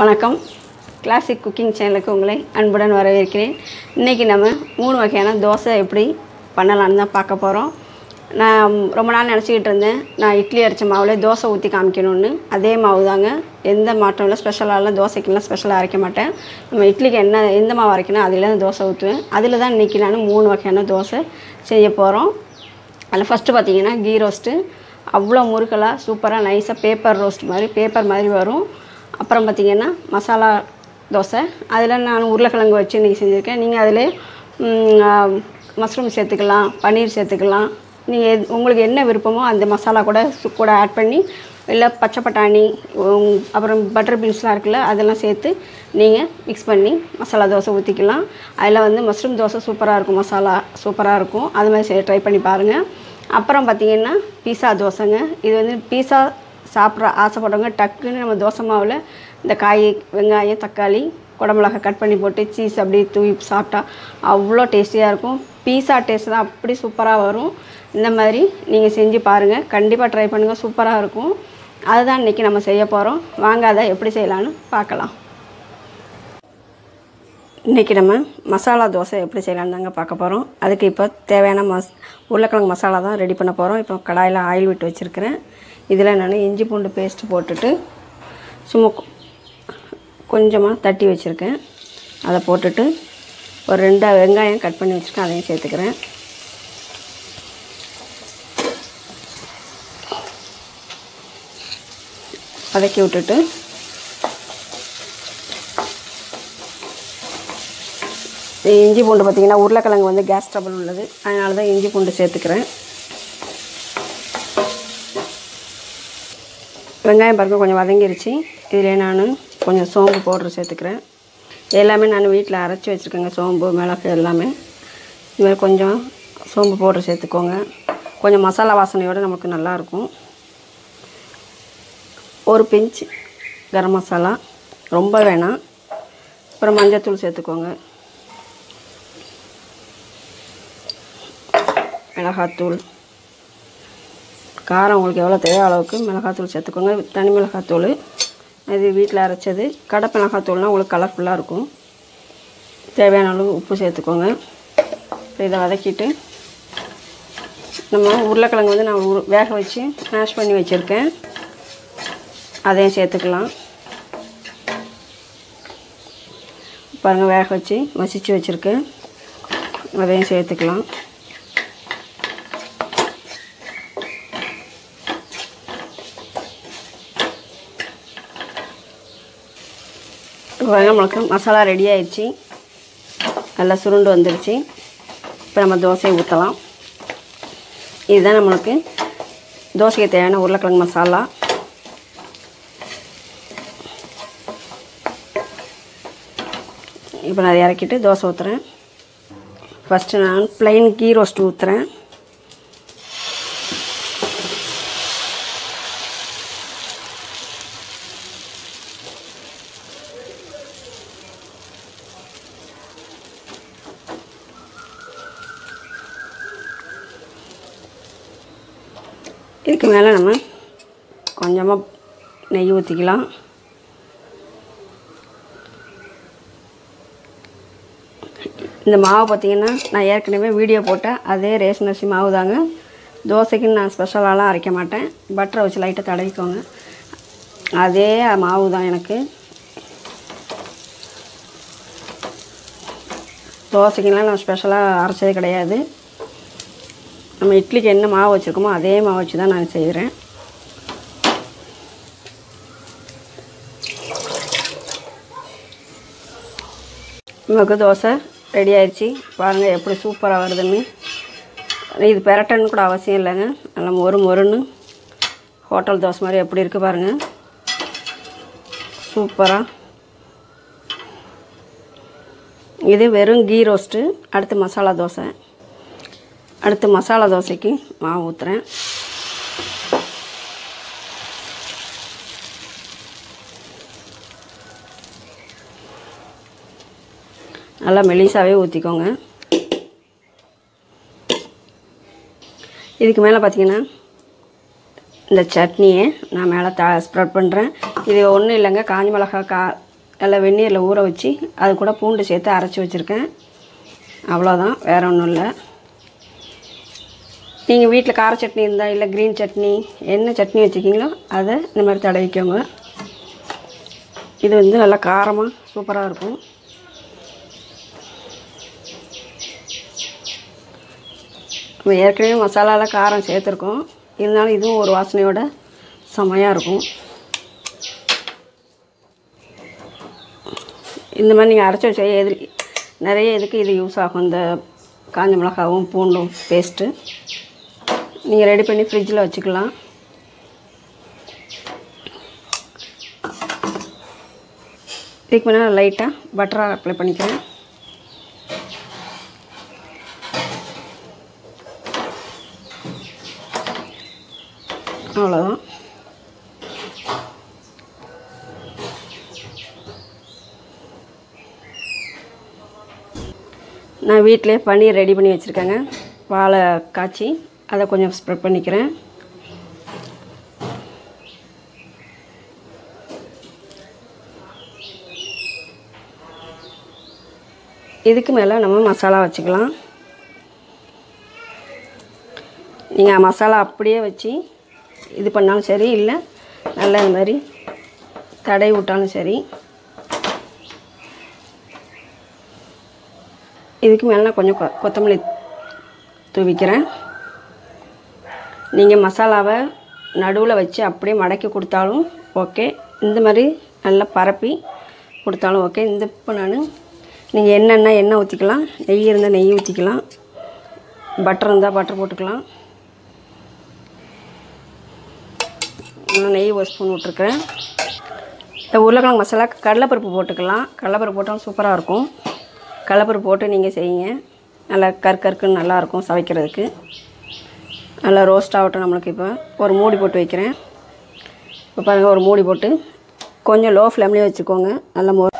வணக்கம் classic cooking சேனலுக்கு உங்களை அன்புடன் வரவேற்கிறேன் இன்றைக்கி நம்ம மூணு வகையான தோசை எப்படி பண்ணலான்னு தான் பார்க்க போகிறோம் நான் ரொம்ப நாள் நினச்சிக்கிட்டு இருந்தேன் நான் இட்லி அரைச்ச மாவுல தோசை ஊற்றி காமிக்கணும்னு அதே மாவு தாங்க எந்த மாற்றம் இல்லை ஸ்பெஷலாலாம் தோசைக்கெல்லாம் ஸ்பெஷலாக அரைக்க மாட்டேன் நம்ம இட்லிக்கு என்ன எந்த மாவு அரைக்கணும் அதில் தான் தோசை ஊற்றுவேன் அதில் தான் இன்றைக்கி நான் மூணு வகையான தோசை செய்ய போகிறோம் அதில் ஃபஸ்ட்டு பார்த்தீங்கன்னா கீ ரோஸ்ட்டு அவ்வளோ முறுக்கலாக சூப்பராக நைஸாக பேப்பர் ரோஸ்ட் மாதிரி பேப்பர் மாதிரி வரும் அப்புறம் பார்த்தீங்கன்னா மசாலா தோசை அதில் நான் உருளைக்கிழங்கு வச்சு இன்றைக்கி செஞ்சுருக்கேன் நீங்கள் அதில் மஷ்ரூம் சேர்த்துக்கலாம் பன்னீர் சேர்த்துக்கலாம் நீங்கள் எது உங்களுக்கு என்ன விருப்பமோ அந்த மசாலா கூட சு- கூட ஆட் பண்ணி இல்லை பச்சை பட்டாணி உம், அப்புறம் பட்டர் பீன்ஸ்லாம் இருக்குல்ல அதெல்லாம் சேர்த்து நீங்கள் மிக்ஸ் பண்ணி மசாலா தோசை ஊற்றிக்கலாம் அதில் வந்து மஷ்ரூம் தோசை சூப்பராக இருக்கும் மசாலா சூப்பராக இருக்கும் அது மாதிரி ட்ரை பண்ணி பாருங்கள் அப்புறம் பார்த்தீங்கன்னா பீஸா தோசைங்க இது வந்து பீஸா சாப்பிட்ற ஆசைப்படுறவங்க டக்குன்னு நம்ம தோசை மாவில் இந்த காய் வெங்காயம் தக்காளி குடமிளகா கட் பண்ணி போட்டு சீஸ் அப்படியே தூவி சாப்பிட்டா அவ்வளோ டேஸ்டியாக இருக்கும் பீஸா டேஸ்ட் தான் அப்படி சூப்பராக வரும் இந்த மாதிரி நீங்கள் செஞ்சு பாருங்கள் கண்டிப்பாக ட்ரை பண்ணுங்கள் சூப்பராக இருக்கும் அதுதான் இன்றைக்கி நம்ம செய்ய போகிறோம் வாங்க அதை எப்படி செய்யலான்னு பார்க்கலாம் இன்றைக்கி நம்ம மசாலா தோசை எப்படி செய்யலாம்னு தாங்க பார்க்க போகிறோம் அதுக்கு இப்போ தேவையான மஸ் உருளைக்கிழங்கு மசாலா தான் ரெடி பண்ண போகிறோம் இப்போ கடாயில் ஆயில் விட்டு வச்சுருக்கிறேன் இதில் நான் இஞ்சி பூண்டு பேஸ்ட் போட்டுட்டு சும்மா கொ- கொஞ்சமாக தட்டி வச்சுருக்கேன் அதை போட்டுட்டு ஒரு ரெண்டு வெங்காயம் கட் பண்ணி வச்சுருக்கேன் அதையும் சேர்த்துக்கிறேன் வதக்கி விட்டுட்டு இந்த இஞ்சி பூண்டு பார்த்திங்கன்னா உருளைக்கிழங்கு வந்து கேஸ் ட்ரபிள் உள்ளது அதனால தான் இஞ்சி பூண்டு சேர்த்துக்கிறேன் வெங்காயம் பாருங்க கொஞ்சம் வதங்கிருச்சு இதில் நான் கொஞ்சம் சோம்பு பவுட்ரு சேர்த்துக்கிறேன் எல்லாமே நான் வீட்டில் அரைச்சி வச்சுருக்கேங்க சோம்பு மிளகு எல்லாமே இது மாதிரி கொஞ்சம் சோம்பு பவுட்ரு சேர்த்துக்கோங்க கொஞ்சம் மசாலா வாசனையோடு நமக்கு நல்லாயிருக்கும் ஒரு பிஞ்ச் கரம் மசாலா ரொம்ப வேணாம் அப்புறம் மஞ்சத்தூள் சேர்த்துக்கோங்க மிளகாத்தூள் காரம் உங்களுக்கு எவ்வளோ தேவையோ அளவுக்கு மிளகாத்தூள் சேர்த்துக்கோங்க தனி மிளகாத்தூள் இது வீட்டில் அரைச்சது கடை மிளகாத்தூள்னால் உங்களுக்கு கலர்ஃபுல்லாக இருக்கும் தேவையான அளவு உப்பு சேர்த்துக்கோங்க இப்போ இதை வதக்கிட்டு நம்ம உருளைக்கிழங்கு வந்து நான் உரு- வேக வச்சு மேஷ் பண்ணி வச்சுருக்கேன் அதையும் சேர்த்துக்கலாம் பாருங்கள் வேக வச்சு மசிச்சு வச்சுருக்கேன் அதையும் சேர்த்துக்கலாம் பாருங்க நம்மளுக்கு மசாலா ரெடி ஆயிடுச்சு நல்லா சுருண்டு வந்துடுச்சு இப்போ நம்ம தோசையை ஊற்றலாம் இதுதான் நம்மளுக்கு தோசைக்கு தேவையான உருளைக்கிழங்கு மசாலா இப்போ நான் அதை இறக்கிட்டு தோசை ஊற்றுறேன் ஃபஸ்ட்டு நான் ப்ளைன் கீ ரோஸ்ட் ஊற்றுறேன் இதுக்கு மேலே நம்ம கொஞ்சமாக நெய் ஊற்றிக்கலாம் இந்த மாவு பார்த்தீங்கன்னா நான் ஏற்கனவே வீடியோ போட்டேன் அதே ரேஷன் அரிசி மாவு தாங்க தோசைக்குன்னு நான் ஸ்பெஷலாலாம் அரைக்க மாட்டேன் பட்டரை வச்சு லைட்டாக தடவிக்கோங்க அதே மாவு தான் எனக்கு தோசைக்கெல்லாம் நான் ஸ்பெஷலாக அரைச்சதே கிடையாது நம்ம இட்லிக்கு என்ன மாவு வச்சுருக்கோமோ அதே மாவு வச்சு தான் நான் செய்கிறேன் நமக்கு தோசை ரெடி ஆயிடுச்சு பாருங்கள் எப்படி சூப்பராக வருதுன்னு இது பெரட்டன்னு கூட அவசியம் இல்லைங்க நல்லா மொறு மொறுன்னு ஹோட்டல் தோசை மாதிரி எப்படி இருக்குது பாருங்கள் சூப்பராக இது வெறும் கீ ரோஸ்ட்டு அடுத்து மசாலா தோசை அடுத்து மசாலா தோசைக்கு மாவு ஊற்றுறேன் நல்லா மெலிசாவே ஊற்றிக்கோங்க இதுக்கு மேலே பார்த்தீங்கன்னா இந்த சட்னியை நான் மேலே த ஸ்ப்ரெட் பண்ணுறேன் இது ஒன்றும் இல்லைங்க காஞ்சி மிளகா கா நல்லா வெந்நீரில் ஊற வச்சு அது கூட பூண்டு சேர்த்து அரைச்சி வச்சுருக்கேன் அவ்வளோதான் வேறு ஒன்றும் இல்லை நீங்கள் வீட்டில் கார சட்னி இருந்தால் இல்லை க்ரீன் சட்னி என்ன சட்னி வச்சுருக்கீங்களோ அதை இந்த மாதிரி தடவிக்கோங்க இது வந்து நல்லா காரமாக சூப்பராக இருக்கும் நம்ம ஏற்கனவே மசாலாவில் காரம் சேர்த்துருக்கோம் இருந்தாலும் இதுவும் ஒரு வாசனையோட செமையாக இருக்கும் இந்த மாதிரி நீங்கள் அரைச்சி வச்ச எது நிறைய இதுக்கு இது யூஸ் ஆகும் இந்த காஞ்ச மிளகாவும் பூண்டும் பேஸ்ட்டு நீங்கள் ரெடி பண்ணி ஃப்ரிட்ஜில் வச்சுக்கலாம் இதுக்கு முன்னாடி லைட்டாக பட்டராக அப்ளை பண்ணிக்கிறேன் அவ்வளோதான் நான் வீட்டிலே பன்னீர் ரெடி பண்ணி வச்சுருக்கேங்க வாழை காய்ச்சி அதை கொஞ்சம் ஸ்ப்ரெட் பண்ணிக்கிறேன் இதுக்கு மேலே நம்ம மசாலா வச்சுக்கலாம் நீங்கள் மசாலா அப்படியே வச்சு இது பண்ணாலும் சரி இல்லை நல்லா இந்த மாதிரி தடவி விட்டாலும் சரி இதுக்கு மேலே நான் கொஞ்சம் கொ- கொத்தமல்லி தூவிக்கிறேன் நீங்கள் மசாலாவை நடுவில் வச்சு அப்படியே மடக்கி கொடுத்தாலும் ஓகே இந்த மாதிரி நல்லா பரப்பி கொடுத்தாலும் ஓகே இந்த இப்போ நான் நீங்கள் எண்ணெய்னா எண்ணெய் ஊற்றிக்கலாம் நெய் இருந்தால் நெய் ஊற்றிக்கலாம் பட்டர் இருந்தால் பட்டர் போட்டுக்கலாம் நான் நெய் ஒரு ஸ்பூன் விட்ருக்குறேன் இந்த உருளைக்கிழங்கு மசாலா கடலைப்பருப்பு போட்டுக்கலாம் கடலைப்பருப்பு போட்டாலும் சூப்பராக இருக்கும் கடலைப்பருப்பு போட்டு நீங்கள் செய்யுங்க நல்லா கற்கற்குன்னு நல்லாயிருக்கும் சமைக்கிறதுக்கு நல்லா ரோஸ்ட் ஆகட்டும் நம்மளுக்கு இப்போ ஒரு மூடி போட்டு வைக்கிறேன் இப்போ பாருங்கள் ஒரு மூடி போட்டு கொஞ்சம் லோ ஃப்ளேம்லேயே வச்சுக்கோங்க நல்ல மோ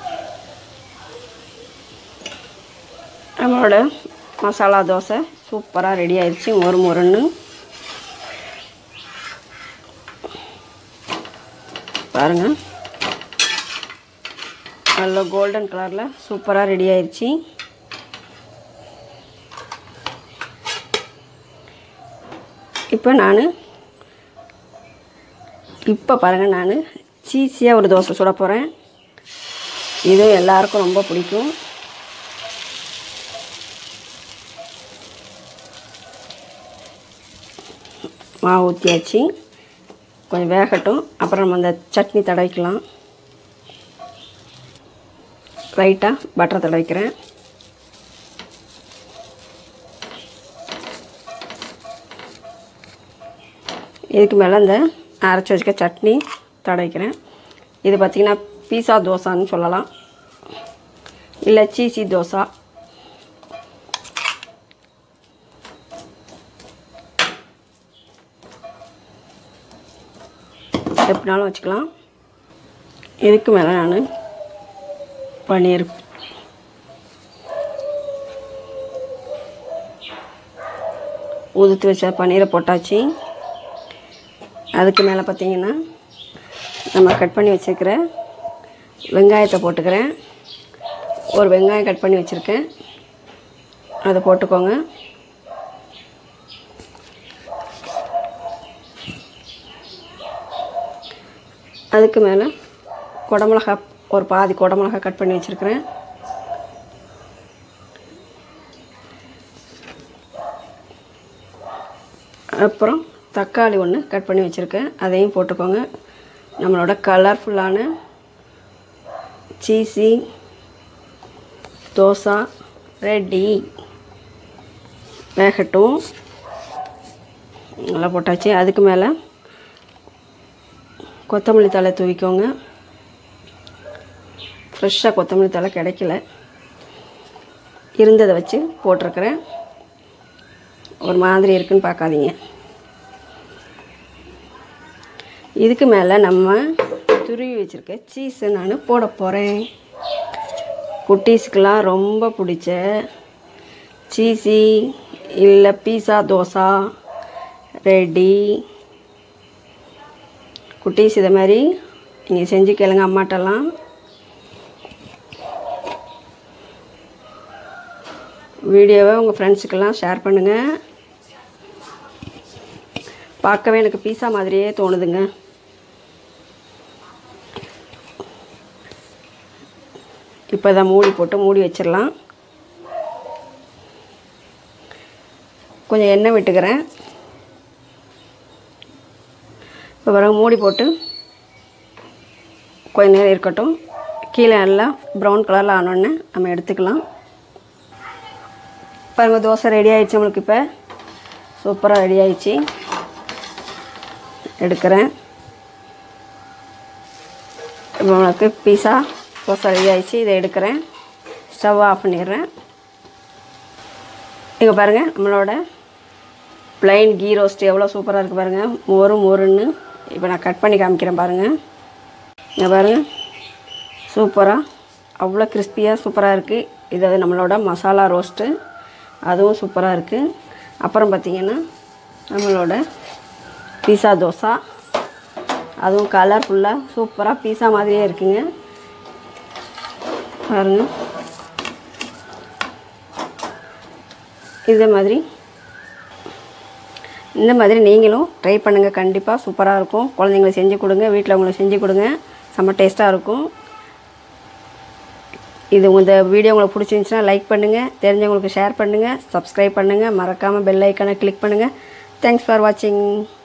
நம்மளோட மசாலா தோசை சூப்பராக ரெடி ஆயிடுச்சு ஒரு முருன்னு பாருங்கள் நல்ல கோல்டன் கலரில் சூப்பராக ரெடி ஆயிடுச்சு இப்போ நான் இப்போ பாருங்கள் நான் சீஸியாக ஒரு தோசை சுட போகிறேன் இதுவும் எல்லாருக்கும் ரொம்ப பிடிக்கும் மாவு ஊற்றியாச்சு கொஞ்சம் வேகட்டும் அப்புறம் நம்ம அந்த சட்னி தடவிக்கலாம் லைட்டாக பட்டர் தடவிக்கிறேன் இதுக்கு மேலே இந்த அரைச்சி வச்சுக்க சட்னி தடவிக்கிறேன் இது பார்த்திங்கன்னா பீஸா தோசான்னு சொல்லலாம் இல்லை சீசி தோசா எப்படினாலும் வச்சுக்கலாம் இதுக்கு மேலே நான் பன்னீர் உதுத்து வச்ச பன்னீரை போட்டாச்சு அதுக்கு மேலே பார்த்தீங்கன்னா நம்ம கட் பண்ணி வச்சுருக்கிற வெங்காயத்தை போட்டுக்கிறேன் ஒரு வெங்காயம் கட் பண்ணி வச்சுருக்கேன் அதை போட்டுக்கோங்க அதுக்கு மேலே குடமிளகா ஒரு பாதி குடமிளகா கட் பண்ணி வச்சுருக்கிறேன் அப்புறம் தக்காளி ஒன்று கட் பண்ணி வச்சுருக்கேன் அதையும் போட்டுக்கோங்க நம்மளோட கலர்ஃபுல்லான சீஸி தோசை ரெடி வேகட்டும் நல்லா போட்டாச்சு அதுக்கு மேலே கொத்தமல்லி தழை தூவிக்கோங்க ஃப்ரெஷ்ஷாக கொத்தமல்லி தழை கிடைக்கல இருந்ததை வச்சு போட்டிருக்கிறேன் ஒரு மாதிரி இருக்குன்னு பார்க்காதீங்க இதுக்கு மேலே நம்ம துருவி வச்சுருக்க சீஸை நான் போட போகிறேன் குட்டீஸுக்கெலாம் ரொம்ப பிடிச்ச சீஸி இல்லை பீஸா தோசா ரெடி குட்டீஸ் இதை மாதிரி நீங்கள் செஞ்சு கேளுங்க அம்மாட்டெல்லாம் வீடியோவை உங்கள் ஃப்ரெண்ட்ஸுக்கெல்லாம் ஷேர் பண்ணுங்கள் பார்க்கவே எனக்கு பீஸா மாதிரியே தோணுதுங்க இப்போ இதை மூடி போட்டு மூடி வச்சிடலாம் கொஞ்சம் எண்ணெய் விட்டுக்கிறேன் இப்போ பிறகு மூடி போட்டு கொஞ்ச நேரம் இருக்கட்டும் கீழே நல்லா ப்ரௌன் கலரில் ஆனோடனே நம்ம எடுத்துக்கலாம் பாருங்கள் தோசை ரெடி ஆயிடுச்சு நம்மளுக்கு இப்போ சூப்பராக ரெடி ஆயிடுச்சு எடுக்கிறேன் இப்போ நம்மளுக்கு பீஸா தோசை ரெடி ஆயிடுச்சு இதை எடுக்கிறேன் ஸ்டவ் ஆஃப் பண்ணிடுறேன் இங்கே பாருங்கள் நம்மளோட ப்ளைன் கீ ரோஸ்ட் எவ்வளோ சூப்பராக இருக்குது பாருங்கள் மோரு மோருன்னு இப்போ நான் கட் பண்ணி காமிக்கிறேன் பாருங்கள் இங்கே பாருங்கள் சூப்பராக அவ்வளோ கிறிஸ்பியாக சூப்பராக இருக்குது இது நம்மளோட மசாலா ரோஸ்ட்டு அதுவும் சூப்பராக இருக்குது அப்புறம் பார்த்திங்கன்னா நம்மளோட பீஸா தோசை அதுவும் கலர்ஃபுல்லாக சூப்பராக பீஸா மாதிரியே இருக்குங்க பாருங்க இதே மாதிரி இந்த மாதிரி நீங்களும் ட்ரை பண்ணுங்கள் கண்டிப்பாக சூப்பராக இருக்கும் குழந்தைங்களுக்கு செஞ்சு கொடுங்க வீட்டில் உங்களுக்கு செஞ்சு கொடுங்க செம்ம டேஸ்ட்டாக இருக்கும் இது உங்கள் இந்த வீடியோ உங்களுக்கு பிடிச்சிருந்துச்சுன்னா லைக் பண்ணுங்கள் தெரிஞ்சவங்களுக்கு ஷேர் பண்ணுங்கள் சப்ஸ்கிரைப் பண்ணுங்கள் மறக்காமல் பெல் ஐக்கானை கிளிக் பண்ணுங்கள் தேங்க்ஸ் ஃபார் வாட்சிங்